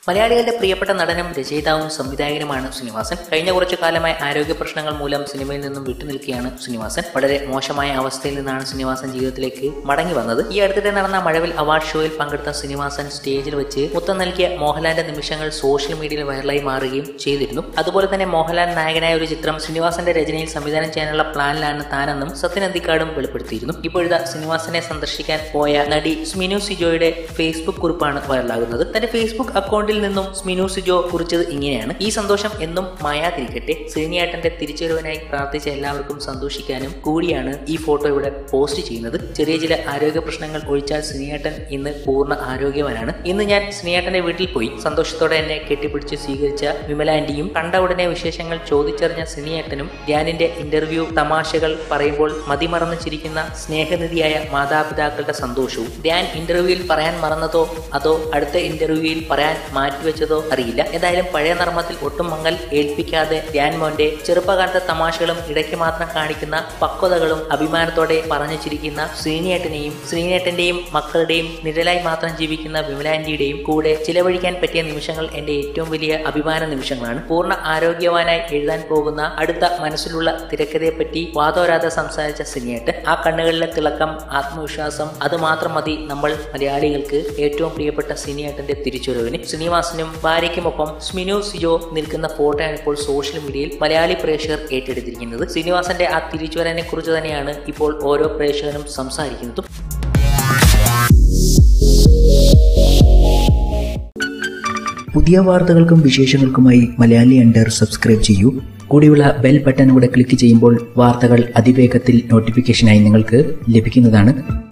മലയാളികളുടെ പ്രിയപ്പെട്ട നടനും രചയിതാവും സംവിധായകനുമാണ് ശ്രീനിവാസൻ കഴിഞ്ഞ കുറച്ചു കാലമായി ആരോഗ്യ പ്രശ്നങ്ങൾ മൂലം സിനിമയിൽ നിന്നും വിട്ടുനിൽക്കുകയാണ് ശ്രീനിവാസൻ വളരെ മോശമായ അവസ്ഥയിൽ നിന്നാണ് ശ്രീനിവാസൻ ജീവിതത്തിലേക്ക് മടങ്ങി വന്നത് ഈ അടുത്തിടെ നടന്ന മഴവിൽ അവാർഡ് ഷോയിൽ പങ്കെടുത്ത ശ്രീനിവാസൻ സ്റ്റേജിൽ വെച്ച് മുത്തം നൽകിയ മോഹൻലാലിന്റെ നിമിഷങ്ങൾ സോഷ്യൽ മീഡിയയിൽ വൈറലായി മാറുകയും ചെയ്തിരുന്നു അതുപോലെ തന്നെ മോഹൻലാൽ നായകനായ ഒരു ചിത്രം ശ്രീനിവാസന്റെ രചനയിൽ സംവിധാനം ചെയ്യാനുള്ള പ്ലാനിലാണ് താനെന്നും സത്യൻ അന്തിക്കാടും വെളിപ്പെടുത്തിയിരുന്നു ഇപ്പോഴത്തെ ശ്രീനിവാസനെ സന്ദർശിക്കാൻ പോയ നടി സ്മിനു സിജോയുടെ ഫേസ്ബുക്ക് കുറിപ്പാണ് വൈറലാകുന്നത് തന്റെ ഫേസ്ബുക്ക് അക്കൗണ്ടിൽ നിന്നും സ്മിനു സിജോ കുറിച്ചത് ഇങ്ങനെയാണ് ഈ സന്തോഷം എന്നും മായാതിരിക്കട്ടെ ശ്രീനിയേട്ടന്റെ തിരിച്ചുവരവിനായി പ്രാർത്ഥിച്ച എല്ലാവർക്കും സന്തോഷിക്കാനും കൂടിയാണ് ഈ ഫോട്ടോ ഇവിടെ പോസ്റ്റ് ചെയ്യുന്നത് ചെറിയ ചില ആരോഗ്യ പ്രശ്നങ്ങൾ ഒഴിച്ചാൽ ശ്രീനിയേട്ടൻ ഇന്ന് പൂർണ്ണ ആരോഗ്യവാനാണ് ഇന്ന് ഞാൻ ശ്രീനിയേട്ടന്റെ വീട്ടിൽ പോയി സന്തോഷത്തോടെ എന്നെ കെട്ടിപ്പിടിച്ച് സ്വീകരിച്ച വിമല ആന്റിയും കണ്ട ഉടനെ വിശേഷങ്ങൾ ചോദിച്ചറിഞ്ഞ ശ്രീനിയേട്ടനും ധ്യാനിന്റെ ഇന്റർവ്യൂ തമാശകൾ പറയുമ്പോൾ മതിമറന്ന് ചിരിക്കുന്ന സ്നേഹനിധിയായ മാതാപിതാക്കളുടെ സന്തോഷവും ധ്യാൻ ഇന്റർവ്യൂവിൽ പറയാൻ മറന്നതോ അതോ അടുത്ത ഇന്റർവ്യൂവിൽ പറയാൻ മാറ്റിവെച്ചതോ അറിയില്ല എന്തായാലും പഴയ നർമ്മത്തിൽ ഒട്ടും മങ്ങൽ ഏൽപ്പിക്കാതെ ധ്യാൻ മോന്റെ ചെറുപ്പകാലത്തെ തമാശകളും ഇടയ്ക്ക് മാത്രം കാണിക്കുന്ന പക്വതകളും അഭിമാനത്തോടെ പറഞ്ഞു ചിരിക്കുന്ന ശ്രീനിയേട്ടനെയും ശ്രീനിയേട്ടന്റെയും മക്കളുടെയും നിഴലായി മാത്രം ജീവിക്കുന്ന വിമലാന്റിയുടെയും കൂടെ ചിലവഴിക്കാൻ പറ്റിയ നിമിഷങ്ങൾ എന്റെ ഏറ്റവും വലിയ അഭിമാന നിമിഷങ്ങളാണ് പൂർണ്ണ ആരോഗ്യവാനായി എഴുതാൻ പോകുന്ന അടുത്ത മനസ്സിലുള്ള തിരക്കഥയെപ്പറ്റി വാദോരാതെ സംസാരിച്ച ശ്രീനിയേട്ടൻ ആ കണ്ണുകളിലെ തിളക്കം ആത്മവിശ്വാസം അത് മാത്രം മതി നമ്മൾ മലയാളികൾക്ക് ഏറ്റവും പ്രിയപ്പെട്ട ശ്രീനിയേട്ടന്റെ തിരിച്ചുവരവിന് ശ്രീനിവാസനും ഭാര്യയ്ക്കുമൊപ്പം സ്മിനു സിജോ നിൽക്കുന്ന ഫോട്ടോയാണ് ഇപ്പോൾ സോഷ്യൽ മീഡിയയിൽ മലയാളി പ്രേക്ഷകർ ഏറ്റെടുത്തിരിക്കുന്നത് ശ്രീനിവാസന്റെ ആ തിരിച്ചുവരനെ കുറിച്ച് തന്നെയാണ് ഇപ്പോൾ ഓരോ പ്രേക്ഷകനും സംസാരിക്കുന്നതും പുതിയ വാർത്തകൾക്കും വിശേഷങ്ങൾക്കുമായി മലയാളി അണ്ടർ സബ്സ്ക്രൈബ് ചെയ്യൂ കൂടിയുള്ള ബെൽ ബട്ടൺ കൂടെ ക്ലിക്ക് ചെയ്യുമ്പോൾ വാർത്തകൾ അതിവേഗത്തിൽ നോട്ടിഫിക്കേഷനായി നിങ്ങൾക്ക് ലഭിക്കുന്നതാണ്